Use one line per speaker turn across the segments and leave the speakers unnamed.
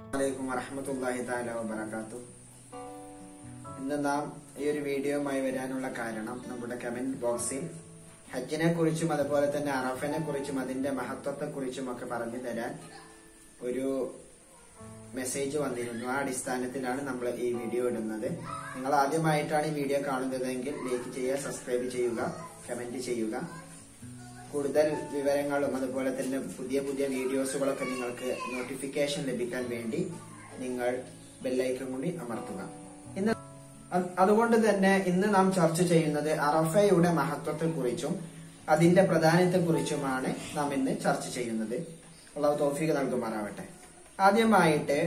അലൈക്കും വറഹമത്തല്ലാഹി താല വബറകാത്തു ഇന്ന് നാം ഈ ഒരു വീഡിയോയുമായി വരാനുള്ള കാരണം നമ്മുടെ കമന്റ് ബോക്സിൽ ഹജ്ജിനെ കുറിച്ചും അതുപോലെ തന്നെ അറഫിനെ കുറിച്ചും അതിന്റെ മഹത്വത്തെ കുറിച്ചും ഒക്കെ പറഞ്ഞു തരാൻ ഒരു മെസ്സേജ് വന്നിരുന്നു ആ അടിസ്ഥാനത്തിലാണ് നമ്മൾ ഈ വീഡിയോ ഇടുന്നത് നിങ്ങൾ ആദ്യമായിട്ടാണ് ഈ വീഡിയോ കാണുന്നതെങ്കിൽ ലൈക്ക് ചെയ്യുക സബ്സ്ക്രൈബ് ചെയ്യുക കമന്റ് ചെയ്യുക കൂടുതൽ വിവരങ്ങളും അതുപോലെ തന്നെ പുതിയ പുതിയ വീഡിയോസുകളൊക്കെ നിങ്ങൾക്ക് നോട്ടിഫിക്കേഷൻ ലഭിക്കാൻ വേണ്ടി നിങ്ങൾ ബെല്ലൈക്കൺ കൂടി അമർത്തുക ഇന്ന് അത് അതുകൊണ്ട് തന്നെ ഇന്ന് നാം ചർച്ച ചെയ്യുന്നത് അറഫയുടെ മഹത്വത്തെ കുറിച്ചും അതിന്റെ പ്രാധാന്യത്തെ കുറിച്ചുമാണ് നാം ഇന്ന് ചർച്ച ചെയ്യുന്നത് അള്ളാഹു തോഫീക്ക് നൽകുമാറാവട്ടെ ആദ്യമായിട്ട്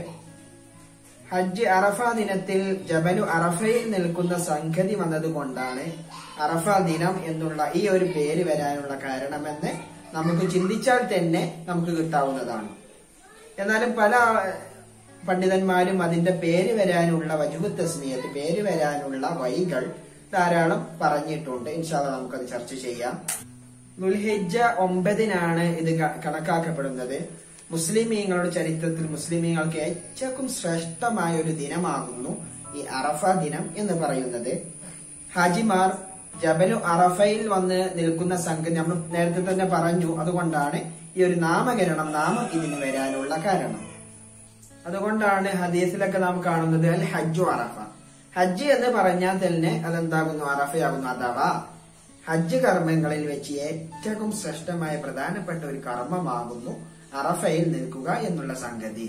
ഹജ്ജ് അറഫ ദിനത്തിൽ ജബലു അറഫയിൽ നിൽക്കുന്ന സംഗതി വന്നതുകൊണ്ടാണ് അറഫ ദിനം എന്നുള്ള ഈ ഒരു പേര് വരാനുള്ള കാരണമെന്ന് നമുക്ക് ചിന്തിച്ചാൽ തന്നെ നമുക്ക് കിട്ടാവുന്നതാണ് എന്നാലും പല പണ്ഡിതന്മാരും അതിന്റെ പേര് വരാനുള്ള വജുബ് തസ്മിയത്ത് പേര് വരാനുള്ള വഴികൾ ധാരാളം പറഞ്ഞിട്ടുണ്ട് ഇൻഷാല്ല നമുക്കത് ചർച്ച ചെയ്യാം ദുൽഹിജ ഒമ്പതിനാണ് ഇത് ക- കണക്കാക്കപ്പെടുന്നത് മുസ്ലിമീങ്ങളുടെ ചരിത്രത്തിൽ മുസ്ലിമീങ്ങൾക്ക് ഏറ്റവും ശ്രേഷ്ഠമായ ഒരു ദിനമാകുന്നു ഈ അറഫ ദിനം എന്ന് പറയുന്നത് ഹാജിമാർ ജബലു അറഫയിൽ വന്ന് നിൽക്കുന്ന സംഘം നമ്മൾ നേരത്തെ തന്നെ പറഞ്ഞു അതുകൊണ്ടാണ് ഈ ഒരു നാമകരണം നാമം ഇതിന് വരാനുള്ള കാരണം അതുകൊണ്ടാണ് ഹദീസിലൊക്കെ നാം കാണുന്നത് അൽ ഹജ്ജു അറഫ ഹജ്ജ് എന്ന് പറഞ്ഞാൽ തന്നെ അതെന്താകുന്നു അറഫയാകുന്നു അഥവാ ഹജ്ജ് കർമ്മങ്ങളിൽ വെച്ച് ഏറ്റവും ശ്രേഷ്ഠമായ പ്രധാനപ്പെട്ട ഒരു കർമ്മമാകുന്നു അറഫയിൽ നിൽക്കുക എന്നുള്ള സംഗതി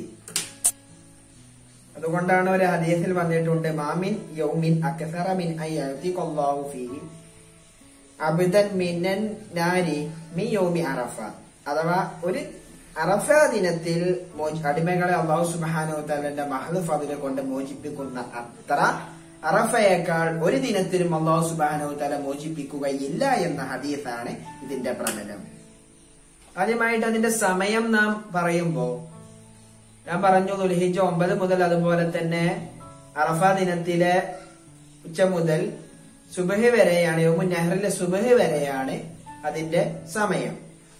അതുകൊണ്ടാണ് ഒരു ഹദീസിൽ വന്നിട്ടുണ്ട് മാമിൻ യൗമിൻ അക്സറ മിൻ അയ്യാഹു ഫീഹി അബിദൻ മിനൻ നാരി മി യൗമി അറഫ അഥവാ ഒരു അറഫ ദിനത്തിൽ മോച- അടിമകളെ അള്ളാഹു സുബാനോ തലന്റെ മഹദ് ഫതിലെ കൊണ്ട് മോചിപ്പിക്കുന്ന അത്ര അറഫയേക്കാൾ ഒരു ദിനത്തിലും അള്ളാഹു സുബാനോ തല മോചിപ്പിക്കുകയില്ല എന്ന ഹദീസാണ് ഇതിന്റെ പ്രബലം ആദ്യമായിട്ട് അതിന്റെ സമയം നാം പറയുമ്പോ ഞാൻ പറഞ്ഞു ദുൽഹിജ ഒമ്പത് മുതൽ അതുപോലെ തന്നെ അറഫ ദിനത്തിലെ ഉച്ച മുതൽ സുബഹി വരെയാണ് യോമു നെഹ്റിലെ സുബഹി വരെയാണ് അതിന്റെ സമയം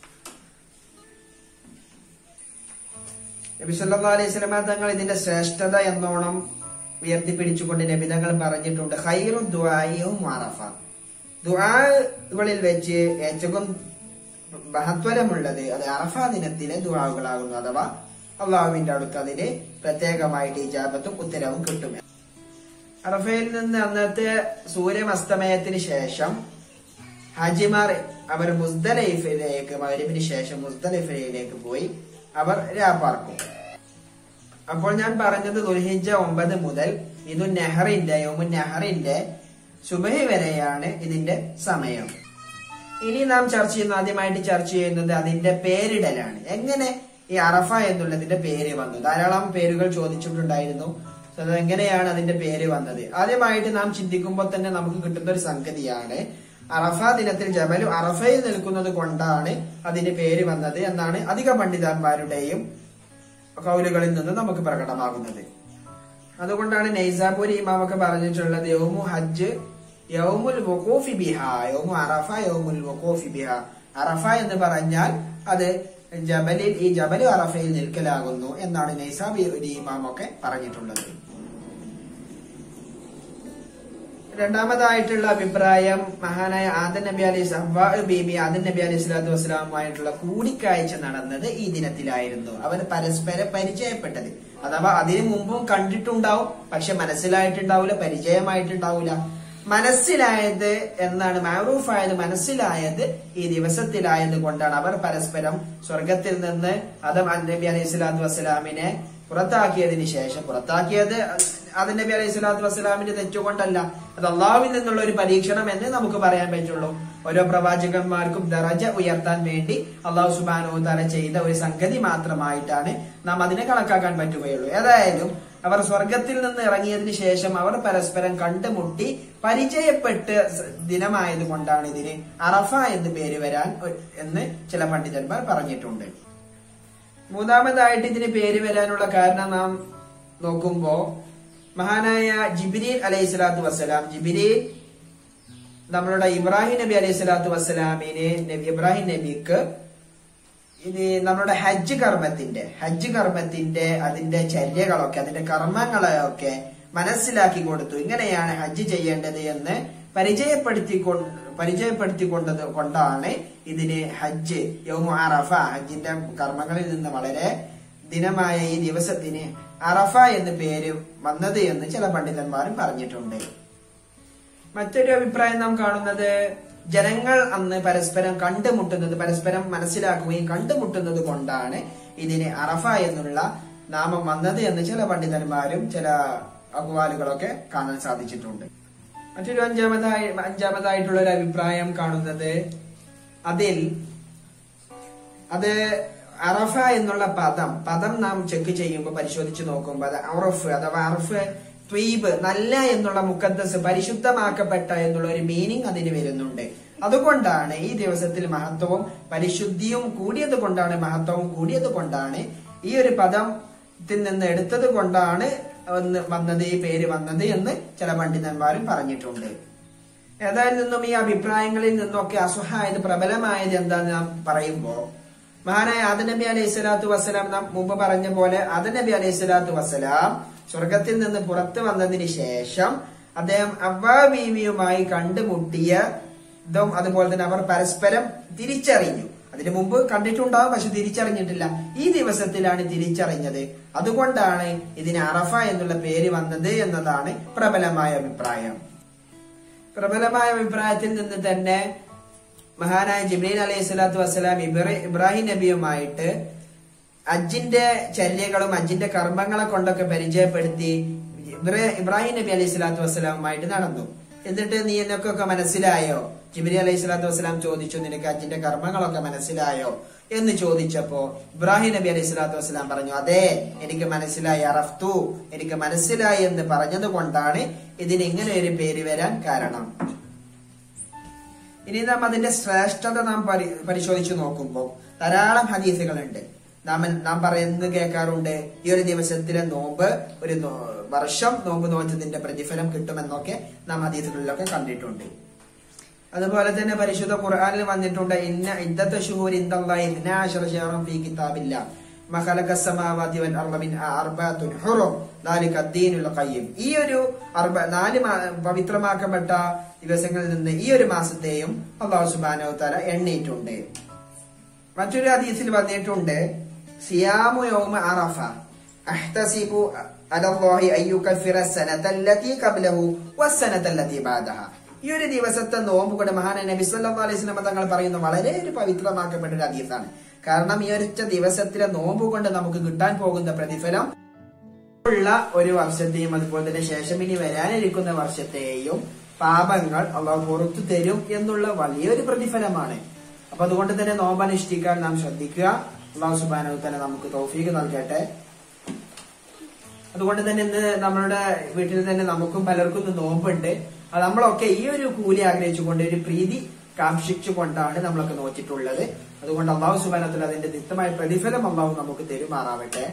നബി സല്ലല്ലാഹു അലൈഹി വസല്ലമ തങ്ങൾ ഇതിന്റെ ശ്രേഷ്ഠത എന്നോണം ഉയർത്തിപ്പിടിച്ചുകൊണ്ട് നബി തങ്ങൾ പറഞ്ഞിട്ടുണ്ട് ഖൈറു ദുആയും അറഫ ദുആകളിൽ വെച്ച് ഏറ്റവും മഹത്വരമുള്ളത് അത് അറഫ ദിനത്തിലെ ദുആകളാകുന്നു അഥവാ അള്ളാഹുവിന്റെ അടുത്ത് അതിന് പ്രത്യേകമായിട്ട് ഇജാബത്തും ഉത്തരവും കിട്ടും അറഫയിൽ നിന്ന് അന്നത്തെ സൂര്യമസ്തമയത്തിന് ശേഷം ഹാജിമാർ അവർ മുസ്ദലൈഫിലേക്ക് മകരിബിന് ശേഷം മുസ്ദലിഫയിലേക്ക് പോയി അവർ രാപ്പാർക്കും അപ്പോൾ ഞാൻ പറഞ്ഞത് ദുൽഹിജ ഒമ്പത് മുതൽ ഇതു നെഹറിന്റെ യോമു നെഹറിന്റെ സുബഹി വരെയാണ് ഇതിന്റെ സമയം ഇനി നാം ചർച്ച ചെയ്യുന്ന ആദ്യമായിട്ട് ചർച്ച ചെയ്യുന്നത് അതിന്റെ പേരിടലാണ് എങ്ങനെ ഈ അറഫ എന്നുള്ളതിന്റെ പേര് വന്നു ധാരാളം പേരുകൾ ചോദിച്ചിട്ടുണ്ടായിരുന്നു So, അത് എങ്ങനെയാണ് അതിന്റെ പേര് വന്നത് ആദ്യമായിട്ട് നാം ചിന്തിക്കുമ്പോൾ തന്നെ നമുക്ക് കിട്ടുന്ന ഒരു സംഗതിയാണ് അറഫ ദിനത്തിൽ ജബലു അറഫയിൽ നിൽക്കുന്നത് കൊണ്ടാണ് അതിന് പേര് വന്നത് എന്നാണ് അധിക പണ്ഡിതന്മാരുടെയും കൗലുകളിൽ നിന്ന് നമുക്ക് പ്രകടമാകുന്നത് അതുകൊണ്ടാണ് നൈസാപൂരി ഇമാമൊക്കെ പറഞ്ഞിട്ടുള്ളത് യൗമു ഹജ്ജ് യൗമുൽ വഖൂഫി ബിഹ യൗമു അറഫ യൗമുൽ വഖൂഫി ബിഹ അറഫ എന്ന് പറഞ്ഞാൽ അത് ജബലിൽ ഈ ജബലു അറഫയിൽ നിൽക്കലാകുന്നു എന്നാണ് നൈസാബി ഒരു ഇമാമൊക്കെ പറഞ്ഞിട്ടുള്ളത് രണ്ടാമതായിട്ടുള്ള അഭിപ്രായം മഹാനായ ആദൻ നബി അലി സഹ്വാ ബീബി ആദൻ നബി അലി സ്വലാത്തു വസ്സലാമുമായിട്ടുള്ള കൂടിക്കാഴ്ച നടന്നത് ഈ ദിനത്തിലായിരുന്നു അവർ പരസ്പരം പരിചയപ്പെട്ടത് അഥവാ അതിനു മുമ്പും കണ്ടിട്ടുണ്ടാവും പക്ഷെ മനസ്സിലായിട്ടുണ്ടാവില്ല പരിചയമായിട്ടുണ്ടാവില്ല മനസ്സിലായത് എന്നാണ് മാറൂഫായത് മനസ്സിലായത് ഈ ദിവസത്തിലായത് കൊണ്ടാണ് അവർ പരസ്പരം സ്വർഗത്തിൽ നിന്ന് അതം നബി അലൈഹി സ്വലാത്തു വസ്സലാമിനെ പുറത്താക്കിയതിന് ശേഷം പുറത്താക്കിയത് അത് നബി അലൈഹി സ്വലാത്തു വസ്സലാമിന്റെ തെറ്റുകൊണ്ടല്ല അത് അള്ളാഹുവിൽ നിന്നുള്ള ഒരു പരീക്ഷണം എന്ന് നമുക്ക് പറയാൻ പറ്റുള്ളൂ ഓരോ പ്രവാചകന്മാർക്കും ദറജ ഉയർത്താൻ വേണ്ടി അള്ളാഹു സുബാനോ തല ചെയ്ത ഒരു സംഗതി മാത്രമായിട്ടാണ് നാം അതിനെ കണക്കാക്കാൻ പറ്റുകയുള്ളൂ ഏതായാലും അവർ സ്വർഗത്തിൽ നിന്ന് ഇറങ്ങിയതിന് ശേഷം അവർ പരസ്പരം കണ്ടുമുട്ടി പരിചയപ്പെട്ട് സ- ദിനമായത് കൊണ്ടാണ് ഇതിന് അറഫ എന്ന് പേര് വരാൻ ഒ- എന്ന് ചില പണ്ഡിതന്മാർ പറഞ്ഞിട്ടുണ്ട് മൂന്നാമതായിട്ട് ഇതിന് പേര് വരാനുള്ള കാരണം നാം നോക്കുമ്പോ മഹാനായ ജിബിരീൽ അലൈഹി സ്വലാത്തു വസ്സലാം ജിബിരീൽ നമ്മളുടെ ഇബ്രാഹിം നബി അലൈഹി സ്വലാത്തു വസ്സലാമിനെ നബി ഇബ്രാഹിം നബിക്ക് ഇനി നമ്മുടെ ഹജ്ജ് കർമ്മത്തിന്റെ ഹജ്ജ് കർമ്മത്തിന്റെ അതിന്റെ ചര്യകളൊക്കെ അതിന്റെ കർമ്മങ്ങളെയൊക്കെ മനസ്സിലാക്കി കൊടുത്തു ഇങ്ങനെയാണ് ഹജ്ജ് ചെയ്യേണ്ടത് എന്ന് പരിചയപ്പെടുത്തിക്കൊണ്ട് പരിചയപ്പെടുത്തിക്കൊണ്ടത് കൊണ്ടാണ് ഇതിന് ഹജ്ജ് യൗമു അറഫ ഹജ്ജിന്റെ കർമ്മങ്ങളിൽ നിന്ന് വളരെ ദിനമായ ഈ ദിവസത്തിന് അറഫ എന്ന് പേര് വന്നത് എന്ന് ചില പണ്ഡിതന്മാരും പറഞ്ഞിട്ടുണ്ട് മറ്റൊരു അഭിപ്രായം നാം കാണുന്നത് ജനങ്ങൾ അന്ന് പരസ്പരം കണ്ടുമുട്ടുന്നത് പരസ്പരം മനസ്സിലാക്കുകയും കണ്ടുമുട്ടുന്നത് കൊണ്ടാണ് ഇതിന് അറഫ എന്നുള്ള നാമം വന്നത് എന്ന് ചില പണ്ഡിതന്മാരും ചില അഹ്വാലുകളൊക്കെ കാണാൻ സാധിച്ചിട്ടുണ്ട് മറ്റൊരു അഞ്ചാമതായി അഞ്ചാമതായിട്ടുള്ള ഒരു അഭിപ്രായം കാണുന്നത് അതിൽ അത് അറഫ എന്നുള്ള പദം പദം നാം ചെക്ക് ചെയ്യുമ്പോൾ പരിശോധിച്ച് നോക്കുമ്പോൾ അത് അറഫ് അഥവാ അറഫ് ത്വീബ് നല്ല എന്നുള്ള മുക്കദ്ദസ് പരിശുദ്ധമാക്കപ്പെട്ട എന്നുള്ള ഒരു മീനിങ് അതിന് വരുന്നുണ്ട് അതുകൊണ്ടാണ് ഈ ദിവസത്തിൽ മഹത്വവും പരിശുദ്ധിയും കൂടിയത് കൊണ്ടാണ് മഹത്വവും കൂടിയത് കൊണ്ടാണ് ഈ ഒരു പദത്തിൽ നിന്ന് എടുത്തത് കൊണ്ടാണ് വന്ന് വന്നത് ഈ പേര് വന്നത് എന്ന് ചില പണ്ഡിതന്മാരും പറഞ്ഞിട്ടുണ്ട് ഏതായാലും നിന്നും ഈ അഭിപ്രായങ്ങളിൽ നിന്നൊക്കെ അസുഹായത് പ്രബലമായത് എന്താന്ന് നാം പറയുമ്പോ മഹാനായ ആദനബി അലൈഹി സ്വലാത്തു വസ്സലാം നാം മുമ്പ് പറഞ്ഞ പോലെ ആദനബി അലൈഹി സ്വലാത്തു വസ്സലാം സ്വർഗത്തിൽ നിന്ന് പുറത്തു വന്നതിന് ശേഷം അദ്ദേഹം അവ്വാ ബീവിയുമായി കണ്ടുമുട്ടിയ ഇതും അതുപോലെ തന്നെ അവർ പരസ്പരം തിരിച്ചറിഞ്ഞു അതിനു മുമ്പ് കണ്ടിട്ടുണ്ടാവും പക്ഷെ തിരിച്ചറിഞ്ഞിട്ടില്ല ഈ ദിവസത്തിലാണ് തിരിച്ചറിഞ്ഞത് അതുകൊണ്ടാണ് ഇതിന് അറഫ എന്നുള്ള പേര് വന്നത് എന്നതാണ് പ്രബലമായ അഭിപ്രായം പ്രബലമായ അഭിപ്രായത്തിൽ നിന്ന് തന്നെ മഹാനായ ജിബ്രീൽ അലൈഹി സ്വലാത്തു വസ്സലാം ഇബ്രാഹിം നബിയുമായിട്ട് അജിന്റെ ചര്യകളും അജിന്റെ കർമ്മങ്ങളെ കൊണ്ടൊക്കെ പരിചയപ്പെടുത്തി ഇബ്രാ- ഇബ്രാഹിം നബി അലൈഹി സ്വലാത്തു വസ്സലാമുമായിട്ട് നടന്നു എന്നിട്ട് നീ എന്നൊക്കെ മനസ്സിലായോ ജിബ്രി അലൈഹി സ്വലാത്തു വസ്സലാം ചോദിച്ചു നിനക്ക് അജിന്റെ കർമ്മങ്ങളൊക്കെ മനസ്സിലായോ എന്ന് ചോദിച്ചപ്പോ ഇബ്രാഹിം നബി അലൈഹി സ്വലാത്തു വസ്സലാം പറഞ്ഞു അതെ എനിക്ക് മനസ്സിലായി അറഫ്തു എനിക്ക് മനസ്സിലായി എന്ന് പറഞ്ഞത് കൊണ്ടാണ് ഇതിന് ഇങ്ങനെ ഒരു പേര് വരാൻ കാരണം ഇനി നാം അതിന്റെ ശ്രേഷ്ഠത നാം പരി പരിശോധിച്ചു നോക്കുമ്പോൾ ധാരാളം ഹദീസുകളുണ്ട് നാം നാം പറയുന്നത് കേൾക്കാറുണ്ട് ഈ ഒരു ദിവസത്തിലെ നോമ്പ് ഒരു നോ- വർഷം നോമ്പ് നോറ്റതിന്റെ പ്രതിഫലം കിട്ടുമെന്നൊക്കെ നാം ഹദീസുകളിലൊക്കെ കണ്ടിട്ടുണ്ട് അതുപോലെ തന്നെ പരിശുദ്ധ ഖുർആനിൽ വന്നിട്ടുണ്ട് ഇന്ന ഇദ്ദത്ത ഷുഹൂർ ഇൻദല്ലാഹി ഇത്നാഅശറ ശഹറൻ ഫീ കിതാബില്ലാ മാ ഖലഖ സമാവാതി വൽ അർള മിൻ അർബഅത്തുൻ ഹുറും ദാലിക അദ്ദീനുൽ ഖയ്യിം ഈ ഒരു അർബ നാല് മാ- പവിത്രമാക്കപ്പെട്ട ദിവസങ്ങളിൽ നിന്ന് ഈ ഒരു മാസത്തെയും അല്ലാഹു സുബ്ഹാനഹു വതആല എണ്ണിയിട്ടുണ്ട് മറ്റൊരു ഹദീസിൽ വന്നിട്ടുണ്ട് സിയാമു യൗമ അറഫ അഹ്തസിബു അലല്ലാഹി അയ്യുകഫിറ സനതല്ലതി ഖബ്ലഹു വസ്സനതല്ലതി ബഅദഹ ഈ ഒരു ദിവസത്തെ നോമ്പ് കൊണ്ട് മഹാന നബി സല്ലല്ലാഹു അലൈഹി വസല്ലം തങ്ങൾ പറയുന്ന വളരെ ഒരു പവിത്രമാക്കപ്പെട്ട ഒരു ഹദീസാണ് കാരണം ഈ ഒരൊറ്റ ദിവസത്തിലെ നോമ്പ് കൊണ്ട് നമുക്ക് കിട്ടാൻ പോകുന്ന പ്രതിഫലം ഉള്ള ഒരു വർഷത്തെയും അതുപോലെ തന്നെ ശേഷം ഇനി വരാനിരിക്കുന്ന വർഷത്തെയും പാപങ്ങൾ അള്ളാഹു പുറത്തു തരും എന്നുള്ള വലിയൊരു പ്രതിഫലമാണ് അപ്പൊ അതുകൊണ്ട് തന്നെ നോമ്പനുഷ്ഠിക്കാൻ നാം ശ്രദ്ധിക്കുക അള്ളാഹു സുബാനു തന്നെ നമുക്ക് തൗഫീക്ക് നൽകട്ടെ അതുകൊണ്ട് തന്നെ ഇന്ന് നമ്മളുടെ വീട്ടിൽ തന്നെ നമുക്കും പലർക്കും ഇന്ന് നോമ്പുണ്ട് അത് നമ്മളൊക്കെ ഈ ഒരു കൂലി ആഗ്രഹിച്ചുകൊണ്ട് ഒരു പ്രീതി കാക്ഷിച്ചുകൊണ്ടാണ് നമ്മളൊക്കെ നോച്ചിട്ടുള്ളത് അതുകൊണ്ട് അള്ളാഹു സുബാനത്തിൽ അതിന്റെ നിത്യമായ പ്രതിഫലം അള്ളാഹു നമുക്ക് തെരുമാറാവട്ടെ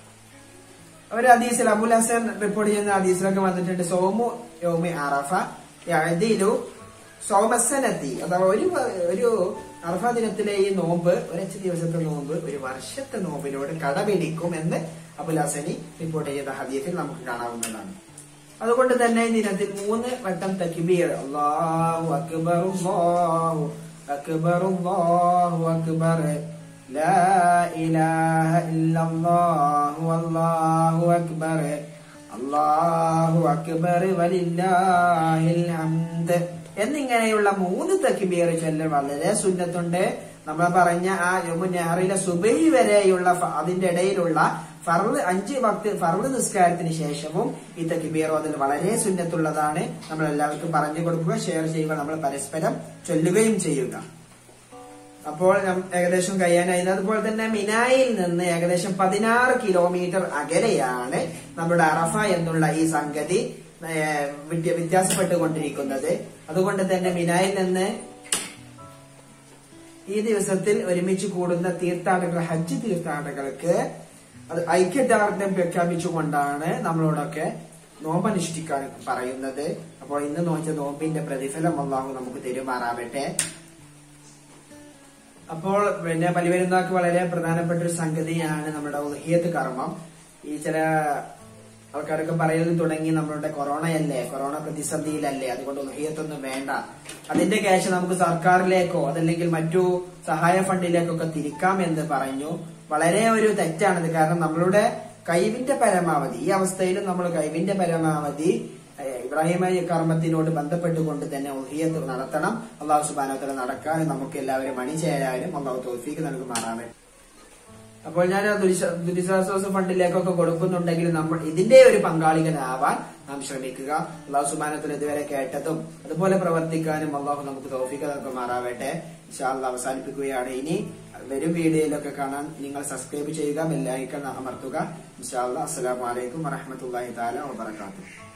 ഒരു ഹദീസിൽ അബുൽ ഹസൻ റിപ്പോർട്ട് ചെയ്യുന്ന ഹദീസിലൊക്കെ വന്നിട്ടുണ്ട് സോമു യോമി അറഫ യഅദിലു സോമസനത്തി അഥവാ ഒരു വ- ഒരു അറഫ ദിനത്തിലെ ഈ നോമ്പ് ഒരൊറ്റ ദിവസത്തെ നോമ്പ് ഒരു വർഷത്തെ നോമ്പിനോട് കടപിടിക്കും എന്ന് അബുൽ ഹസനി റിപ്പോർട്ട് ചെയ്ത ഹദീസിൽ നമുക്ക് കാണാവുന്നതാണ് അതുകൊണ്ട് തന്നെ ഈ ദിനത്തിൽ മൂന്ന് വട്ടം തക്ബീർ അല്ലാഹു അക്ബർ അല്ലാഹു അക്ബർ അല്ലാഹു അക്ബർ لا إله إلا الله والله أكبر الله أكبر ولله الحمد എന്നിങ്ങനെയുള്ള മൂന്ന് തക്ബീർ ചൊല്ലൽ വളരെ സുന്നത്തുണ്ട് നമ്മൾ പറഞ്ഞ ആ നെഹറിലെ സുബൈ വരെയുള്ള ഫ- അതിന്റെ ഇടയിലുള്ള ഫർള് അഞ്ച് ഭക്തി ഫർള് നിസ്കാരത്തിന് ശേഷവും ഈ തക്ബീർ അതിൽ വളരെ സുന്നത്തുള്ളതാണ് നമ്മൾ എല്ലാവർക്കും പറഞ്ഞു കൊടുക്കുക ഷെയർ ചെയ്യുക നമ്മൾ പരസ്പരം ചൊല്ലുകയും ചെയ്യുക അപ്പോൾ നം- ഏകദേശം കഴിയാനായി അതുപോലെ തന്നെ മിനായിൽ നിന്ന് ഏകദേശം പതിനാറ് കിലോമീറ്റർ അകലെയാണ് നമ്മുടെ അറഫ എന്നുള്ള ഈ സംഗതി ഏഹ്, വ്യത്യ- വ്യത്യാസപ്പെട്ടുകൊണ്ടിരിക്കുന്നത് അതുകൊണ്ട് തന്നെ മിനായിൽ നിന്ന് ഈ ദിവസത്തിൽ ഒരുമിച്ച് കൂടുന്ന തീർത്ഥാടകർ ഹജ്ജ് തീർത്ഥാടകർക്ക് അത് ഐക്യദാർഢ്യം പ്രഖ്യാപിച്ചുകൊണ്ടാണ് നമ്മളോടൊക്കെ നോമ്പനുഷ്ഠിക്കാൻ പറയുന്നത് അപ്പോൾ ഇന്ന് നോക്കിയ നോമ്പിന്റെ പ്രതിഫലം അള്ളാഹു നമുക്ക് തെരുമാറാവട്ടെ അപ്പോൾ പിന്നെ ബലിപെരുന്നാൾക്ക് വളരെ പ്രധാനപ്പെട്ട ഒരു സംഗതിയാണ് നമ്മുടെ ഉൽഹിയത്ത് കർമ്മം ഈ ചില ആൾക്കാരൊക്കെ പറയൽ തുടങ്ങി നമ്മളുടെ കൊറോണയല്ലേ കൊറോണ പ്രതിസന്ധിയിലല്ലേ അതുകൊണ്ട് ഉൽഹിയത്തൊന്നും വേണ്ട അതിന്റെ ക്യാഷ് നമുക്ക് സർക്കാരിലേക്കോ അതല്ലെങ്കിൽ മറ്റു സഹായ ഫണ്ടിലേക്കൊക്കെ തിരിക്കാം എന്ന് പറഞ്ഞു വളരെ ഒരു തെറ്റാണിത് കാരണം നമ്മളുടെ കഴിവിന്റെ പരമാവധി ഈ അവസ്ഥയിലും നമ്മൾ കഴിവിന്റെ പരമാവധി ഏഹ്, ഇബ്രാഹിം അലി കർമ്മത്തിനോട് ബന്ധപ്പെട്ടുകൊണ്ട് തന്നെ ഉഹിയത്ത് നടത്തണം അള്ളാഹു സുബാനോത്തല നടക്കാനും നമുക്ക് എല്ലാവരും അണിചേരാനും അള്ളാഹു തോഫീക്ക് നൽകുമാറാവട്ടെ അപ്പോൾ ഞാൻ ആ ദുരിശ- ദുരിതാശ്വാസ ഫണ്ടിലേക്കൊക്കെ കൊടുക്കുന്നുണ്ടെങ്കിൽ നമ്മൾ ഇതിന്റെ ഒരു പങ്കാളികളാവാൻ നാം ശ്രമിക്കുക അള്ളാഹു സുബാനത്തിൽ ഇതുവരെ കേട്ടതും അതുപോലെ പ്രവർത്തിക്കാനും അള്ളാഹു നമുക്ക് തോഫിക്ക് നൽകുമാറാവട്ടെ ഇൻഷാല്ല അവസാനിപ്പിക്കുകയാണ് ഇനി വരും വീഡിയോയിലൊക്കെ കാണാൻ നിങ്ങൾ സബ്സ്ക്രൈബ് ചെയ്യുക ബെല്ലൈക്കൺ അമർത്തുക ഇൻഷാല്ല അസ്സലാമു അലൈക്കും വറഹമത്തല്ലാഹി താല വബർക്കാത്തു